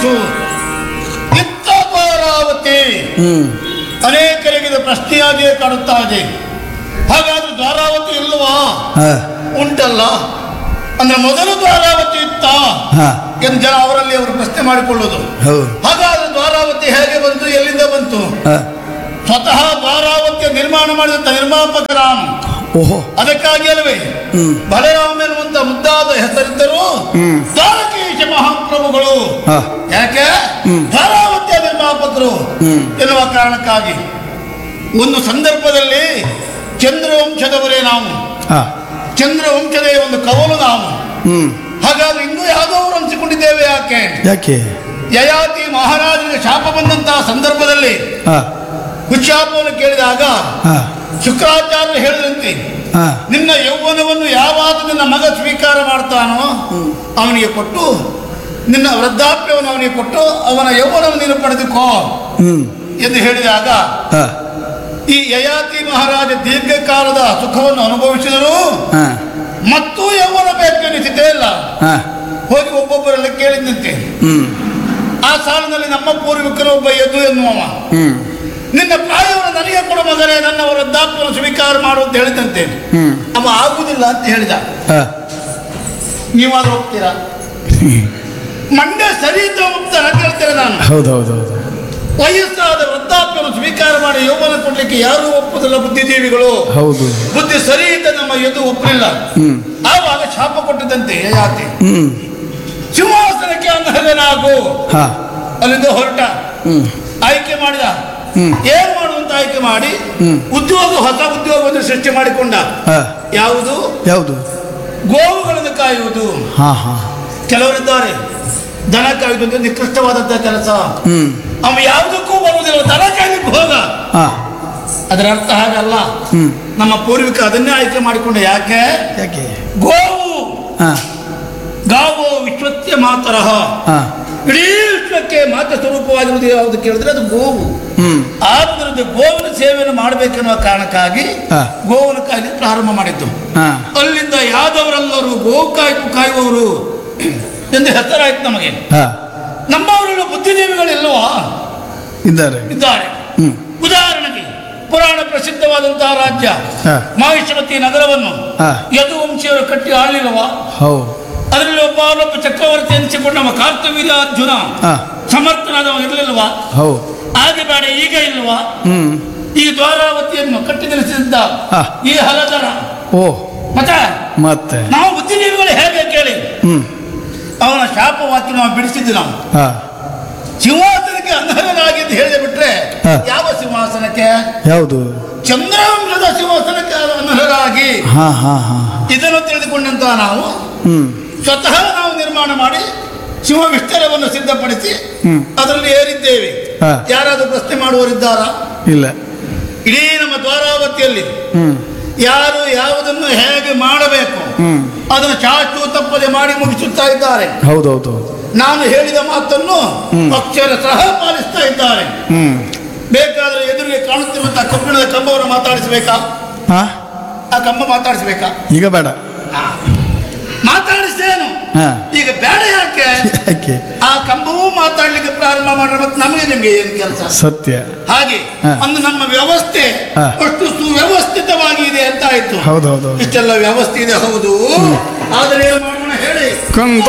ತಿಳಿಸು ಇತ್ತ ದ್ವಾರಾವತಿ ಹ್ಮ್ ಅನೇಕರಿಗೆ ಇದು ಪ್ರಶ್ನೆಯಾಗಿಯೇ ಕಾಡುತ್ತಾ ಇದೆ ಹಾಗಾದ್ರೆ ದ್ವಾರಾವತಿ ಇಲ್ವಾ ಹಾ ಉಂಟಲ್ಲ ಅಂದ್ರೆ ಮೊದಲು ದ್ವಾರಾವತಿ ಇತ್ತ ಹಾ ಎಂದು ಜನ ಅವರಲ್ಲಿ ಅವರು ಪ್ರಶ್ನೆ ಮಾಡಿಕೊಳ್ಳುವುದು ಹೌದು ಹಾಗಾದ್ರೆ ದ್ವಾರಾವತಿ ಹೇಗೆ ಬಂತು ಎಲ್ಲಿಂದ ಬಂತು ಹಾ ಸ್ವತಃ ದ್ವಾರಾವತಿಯ ನಿರ್ಮಾಣ ಮಾಡಿದಂತ ನಿರ್ಮಾಪಕ ರಾಮ ಓಹೋ ಅದಕ್ಕಾಗಿ ಅಲ್ಲವೇ ಹ್ಮ್ ಬಲರಾಮ ಎನ್ನುವಂತ ಮುದ್ದಾದ ಹೆಸರಿದ್ದರು ಹ್ಮ್. ದ್ವಾರಕೀಶ ಮಹಾಪ್ರಭುಗಳು ಹಾ ಯಾಕೆ ಹ್ಮ್. ಧಾರಾವತಿಯ ನಿರ್ಮಾಪಕರು ಹ್ಮ್. ಎನ್ನುವ ಕಾರಣಕ್ಕಾಗಿ ಒಂದು ಸಂದರ್ಭದಲ್ಲಿ ಚಂದ್ರವಂಶದವರೇ ನಾವು ಹಾ ಚಂದ್ರವಂಶದ ಒಂದು ಕವಲು ನಾವು ಹ್ಮ್ ಹಾಗಾದ್ರೆ ಇನ್ನೂ ಯಾವುದೋ ಅವರು ಅನಿಸಿಕೊಂಡಿದ್ದೇವೆ ಯಾಕೆ ಯಾಕೆ ಯಯಾತಿ ಮಹಾರಾಜರಿಗೆ ಶಾಪ ಬಂದಂತಹ ಸಂದರ್ಭದಲ್ಲಿ ಹಾ ಹುಶಾಪವನ್ನು ಕೇಳಿದಾಗ ಹಾ ಶುಕ್ರಾಚಾರ್ಯರು ಹೇಳಿದಂತೆ ಹಾ ನಿನ್ನ ಯೌವನವನ್ನು ಯಾವಾಗ ನಿನ್ನ ಮಗ ಸ್ವೀಕಾರ ಮಾಡ್ತಾನೋ ಅವನಿಗೆ ಕೊಟ್ಟು ನಿನ್ನ ವೃದ್ಧಾಪ್ಯವನ್ನು ಅವನಿಗೆ ಕೊಟ್ಟು ಅವನ ಯೌವನವನ್ನು ನೀನು ಪಡೆದುಕೋ ಹ್ಮ್ ಎಂದು ಹೇಳಿದಾಗ ಹಾ ಈ ಯಯಾತಿ ಮಹಾರಾಜ ದೀರ್ಘಕಾಲದ ಸುಖವನ್ನು ಅನುಭವಿಸಿದರು ಹಾ ಮತ್ತು ಯೌವನ ಬೇಕು ಎನಿಸಿತೇ ಇಲ್ಲ ಹಾ ಹೋಗಿ ಒಬ್ಬೊಬ್ಬರೆಲ್ಲ ಕೇಳಿದಂತೆ ಹ್ಮ್ ಆ ಸಾಲಿನಲ್ಲಿ ನಮ್ಮ ಪೂರ್ವಿಕರು ಒಬ್ಬ ಎದ್ದು ಎನ್ನುವವ ಹ್ಮ್ ನಿನ್ನ ಪ್ರಾಯವನ್ನು ನನಗೆ ಕೊಡು ಮಗನೇ ನನ್ನ ವೃದ್ಧಾಪ್ಯವನ್ನು ಸ್ವೀಕಾರ ಮಾಡು ಅಂತ ಹೇಳಿದಂತೆ ಹ್ಮ್ ಅವ ಆಗುವುದಿಲ್ಲ ಅಂತ ಹೇಳಿದ ಹಾ ನೀವಾದ್ರೂ ಹೋಗ್ತೀರಾ ಮಂಡ್ಯ ಸರಿ ಅಂತ ಹೋಗ್ತಾರ ಕೇಳ್ತೇನೆ ನಾನು ಹೌದು ಹೌದು ಹೌದು ವಯಸ್ಸಾದ ವೃದ್ಧಾಪ್ಯವನ್ನು ಸ್ವೀಕಾರ ಮಾಡಿ ಯೌವನ ಕೊಡ್ಲಿಕ್ಕೆ ಯಾರೂ ಒಪ್ಪುದಿಲ್ಲ ಬುದ್ಧಿಜೀವಿಗಳು ಹೌದು ಬುದ್ಧಿ ಸರಿ ಅಂತ ನಮ್ಮ ಎದು ಒಪ್ಪಲಿಲ್ಲ ಹ್ಮ್ ಆವಾಗ ಶಾಪ ಕೊಟ್ಟಿದ್ದಂತೆ ಯಾತಿ ಹ್ಮ್ ಸಿಂಹಾಸನಕ್ಕೆ ಅನರ್ಹನಾಗು ಹಾ ಅಲ್ಲಿಂದ ಹೊರಟ ಹ್ಮ್ ಆಯ್ಕೆ ಮಾಡಿದ ಹ್ಮ್. ಏನ್ ಮಾಡುವಂತ ಆಯ್ಕೆ ಮಾಡಿ ಹ್ಮ್. ಉದ್ಯೋಗ ಹೊಸ ಉದ್ಯೋಗವನ್ನು ಸೃಷ್ಟಿ ಮಾಡಿಕೊಂಡ ಹಾ ಯಾವುದು ಯಾವುದು ಗೋವುಗಳನ್ನು ಕಾಯುವುದು ಹಾ ಹಾ ಕೆಲವರಿದ್ದಾರೆ ದನ ಕಾಯುವುದು ಅಂದ್ರೆ ನಿಕೃಷ್ಟವಾದಂತಹ ಕೆಲಸ ಹ್ಮ್ ಅವ ಯಾವುದಕ್ಕೂ ಬರುವುದಿಲ್ಲ ದನ ಕಾಯ್ಲಿಕ್ಕೆ ಹೋಗ ಹಾ ಅದರ ಅರ್ಥ ಹಾಗಲ್ಲ ಹ್ಮ್ ನಮ್ಮ ಪೂರ್ವಿಕ ಅದನ್ನೇ ಆಯ್ಕೆ ಮಾಡಿಕೊಂಡ ಯಾಕೆ ಯಾಕೆ ಗೋವು ಹಾ ಗಾವೋ ವಿಶ್ವತ್ಯ ಮಾತರಹ ಹಾ ಇಡೀ ವಿಶ್ವಕ್ಕೆ ಮಾತ ಸ್ವರೂಪವಾಗಿರುವುದು ಯಾವುದು ಕೇಳಿದ್ರೆ ಅದು ಗೋವು ಹ್ಮ್ ಆದ್ದರಿಂದ ಗೋವಿನ ಸೇವೆಯನ್ನು ಮಾಡಬೇಕೆನ್ನುವ ಕಾರಣಕ್ಕಾಗಿ ಹಾ. ಗೋವನ್ನು ಕಾಯ್ಲಿಕ್ಕೆ ಪ್ರಾರಂಭ ಮಾಡಿದ್ದು ಹಾ ಅಲ್ಲಿಂದ ಯಾದವರೆಲ್ಲರೂ ಗೋವು ಕಾಯ್ದು ಕಾಯುವವರು ಎಂದು ಹೆಸರಾಯ್ತು ನಮಗೆ ಹಾ ನಮ್ಮವರೆಲ್ಲ ಬುದ್ಧಿಜೀವಿಗಳಿಲ್ವಾ ಇದ್ದಾರೆ ಇದ್ದಾರೆ ಹ್ಮ್ ಉದಾಹರಣೆಗೆ ಪುರಾಣ ಪ್ರಸಿದ್ಧವಾದಂತಹ ರಾಜ್ಯ ಹಾ. ಮಹಿಷಮತಿ ನಗರವನ್ನು ಹಾ. ಯದುವಂಶಿಯವರು ಕಟ್ಟಿ ಆಳಿಲ್ಲವಾ ಹೌದು ಅದರಲ್ಲಿ ಒಬ್ಬ ಅವನೊಬ್ಬ ಚಕ್ರವರ್ತಿ ಎನಿಸಿಕೊಂಡ ನಮ್ಮ ಕಾರ್ತವೀರ್ಯ ಅರ್ಜುನ ಹಾ ಸಮರ್ಥನಾದವ ಇರಲಿಲ್ವಾ ಹೌದು ಆಗ ಬೇಡ ಈಗ ಇಲ್ವಾ ಹ್ಮ್ ಈ ದ್ವಾರಾವತಿಯನ್ನು ಕಟ್ಟಿ ನಿಲ್ಲಿಸಿದ್ದ ಹಾ. ಈ ಹಲದರ ಓ ಮತ್ತೆ ಮತ್ತೆ ನಾವು ಬುದ್ಧಿಜೀವಿಗಳು ಹೇಗೆ ಕೇಳಿ ಹ್ಮ್ ಅವನ ಶಾಪವಾಕ್ಯ ನಾವು ಬಿಡಿಸಿದ್ದು ನಾವು ಹಾ ಸಿಂಹಾಸನಕ್ಕೆ ಅನರ್ಹನಾಗಿದ್ದು ಹೇಳಿದೆ ಬಿಟ್ರೆ ಹಾ. ಯಾವ ಸಿಂಹಾಸನಕ್ಕೆ ಯಾವುದು ಚಂದ್ರವಂಶದ ಸಿಂಹಾಸನಕ್ಕೆ ಅನರ್ಹರಾಗಿ ಹಾ ಹಾ ಹಾ ಇದನ್ನು ತಿಳಿದುಕೊಂಡಂತಹ ನಾವು ಹ್ಮ್ ಸ್ವತಃ ನಾವು ನಿರ್ಮಾಣ ಮಾಡಿ ಸಿಂಹ ವಿಸ್ತಾರವನ್ನು ಸಿದ್ಧಪಡಿಸಿ ಹ್ಮ್. ಅದರಲ್ಲಿ ಏರಿದ್ದೇವೆ ಹಾ. ಯಾರಾದರೂ ಪ್ರಶ್ನೆ ಮಾಡುವವರಿದ್ದಾರಾ ಇಲ್ಲ ಇಡೀ ನಮ್ಮ ದ್ವಾರಾವತಿಯಲ್ಲಿ ಹ್ಮ್ ಯಾರು ಯಾವುದನ್ನು ಹೇಗೆ ಮಾಡಬೇಕು ಹ್ಮ್ ಅದನ್ನು ಚಾಚು ತಪ್ಪದೆ ಮಾಡಿ ಮುಗಿಸುತ್ತಾ ಇದ್ದಾರೆ ಹೌದು ಹೌದು ಹೌದು ನಾನು ಹೇಳಿದ ಮಾತನ್ನು ಅಕ್ಷರ ಸಹ ಪಾಲಿಸ್ತಾ ಇದ್ದಾರೆ ಹ್ಮ್ ಬೇಕಾದ್ರೆ ಎದುರಿಗೆ ಕಾಣುತ್ತಿರುವಂತಹ ಕಬ್ಬಿಣದ ಕಂಬವನ್ನು ಮಾತಾಡಿಸಬೇಕಾ ಹಾ ಆ ಕಂಬ ಮಾತಾಡಿಸಬೇಕಾ ಈಗ ಬೇಡ ಮಾತಾಡಿಸ್ತೇನು ಹಾ ಈಗ ಬೇಡ ಯಾಕೆ ಯಾಕೆ ಆ ಕಂಬವೂ ಮಾತಾಡ್ಲಿಕ್ಕೆ ಪ್ರಾರಂಭ ಮಾಡಿದ್ರೆ ಮತ್ತೆ ನಮಗೆ ನಿಮಗೆ ಏನು ಕೆಲಸ ಸತ್ಯ ಹಾಗೆ ಹಾ. ಒಂದು ನಮ್ಮ ವ್ಯವಸ್ಥೆ ಹಾ. ಅಷ್ಟು ಸುವ್ಯವಸ್ಥಿತವಾಗಿ ಇದೆ ಅಂತ ಆಯ್ತು ಹೌದು ಹೌದು ಹೌದು ಇಷ್ಟೆಲ್ಲ ವ್ಯವಸ್ಥೆ ಇದೆ ಹೌದು ಆದರೆ ಏನು ಮಾಡೋಣ ಹೇಳಿ ಕಂದ